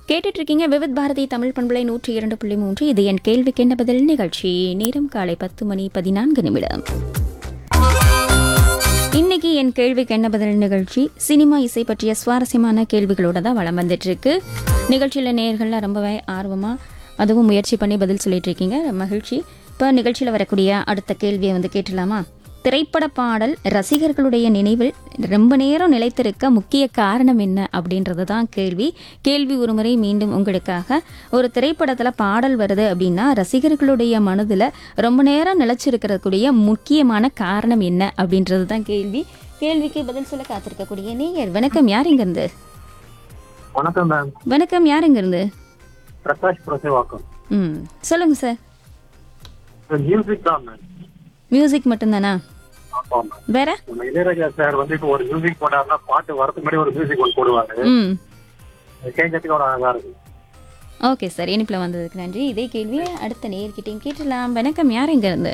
கேட்டுட்டு இருக்கீங்க விவித் பாரதி தமிழ் பண்பலை நூற்றி இரண்டு புள்ளி மூன்று இது என் கேள்விக்கு என்ன பதில் நிகழ்ச்சி நேரம் காலை பத்து மணி பதினான்கு நிமிடம் இன்னைக்கு என் கேள்விக்கு என்ன பதில் நிகழ்ச்சி சினிமா இசை பற்றிய சுவாரஸ்யமான கேள்விகளோட தான் வளம் வந்துட்டு இருக்கு நிகழ்ச்சியில் நேர்கள்லாம் ரொம்பவே ஆர்வமாக அதுவும் முயற்சி பண்ணி பதில் சொல்லிட்டு இருக்கீங்க மகிழ்ச்சி இப்போ நிகழ்ச்சியில் வரக்கூடிய அடுத்த கேள்வியை வந்து கேட்டலாமா திரைப்பட பாடல் ரசிகர்களுடைய நினைவில் ரொம்ப நேரம் நிலைத்திருக்க முக்கிய காரணம் என்ன அப்படின்றது தான் கேள்வி கேள்வி ஒருமுறை மீண்டும் உங்களுக்காக ஒரு திரைப்படத்தில் பாடல் வருது அப்படின்னா ரசிகர்களுடைய மனதில் ரொம்ப நேரம் நிலைச்சிருக்கிறக்கூடிய முக்கியமான காரணம் என்ன அப்படின்றது தான் கேள்வி கேள்விக்கு பதில் சொல்ல காத்திருக்கக்கூடிய நேயர் வணக்கம் யார் இங்கிருந்து வணக்கம் மேம் வணக்கம் யார் இங்கிருந்து பிரகாஷ் பிரசேவாக்கம் ம் சொல்லுங்க சார் மியூசிக் தான் மேம் மியூசிக் மட்டும்தானா ஆமா மேம் வேற நம்ம இளையராஜா சார் வந்து இப்போ ஒரு மியூசிக் போட்டாருன்னா பாட்டு வரதுக்கு முன்னாடி ஒரு மியூசிக் ஒன்று போடுவாரு ம் கேட்கறதுக்கு ஒரு அழகா இருக்கு ஓகே சார் இனிப்பில் வந்ததுக்கு நன்றி இதே கேள்வியை அடுத்த நேர்கிட்டையும் கேட்டுடலாம் வணக்கம் யார் இங்கிருந்து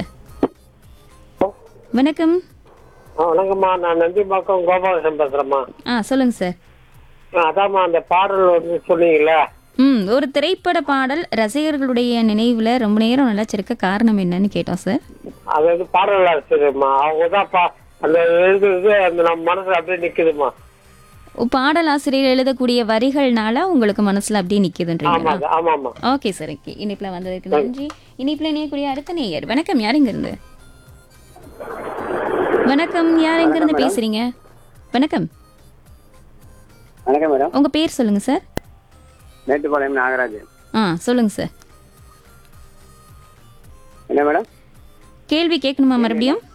வணக்கம் வணக்கம்மா நான் நந்திம்பாக்கம் கோபாலகிருஷ்ணன் பேசுறேம்மா ஆ சொல்லுங்க சார் ஆ, அதாம்மா அந்த பாடல் வந்து சொன்னீங்கல்ல ம் ஒரு திரைப்பட பாடல் ரசிகர்களுடைய நினைவில் ரொம்ப நேரம் நிலைச்சிருக்க காரணம் என்னன்னு கேட்டோம் சார் அது வந்து பாடல் ஆசிரியர்மா அவங்க தான் பா அந்த எழுதுறது அந்த நம்ம மனசுல அப்படியே நிக்குதுமா பாடல் ஆசிரியர் எழுதக்கூடிய வரிகள்னால உங்களுக்கு மனசுல அப்படியே நிக்குதுன்றீங்களா ஆமா ஆமாம்மா ஓகே சார் ஓகே இனிப்புல வந்ததுக்கு நன்றி இனிப்புல இணையக்கூடிய அடுத்த நேயர் வணக்கம் யார் இங்க இருந்து வணக்கம் யார் இங்க இருந்து பேசுறீங்க வணக்கம் வணக்கம் மேடம் உங்க பேர் சொல்லுங்க சார் மேட்டுப்பாளையம் நாகராஜ் ஆ சொல்லுங்க சார் என்ன மேடம் கேள்வி கேட்கணுமா மறுபடியும்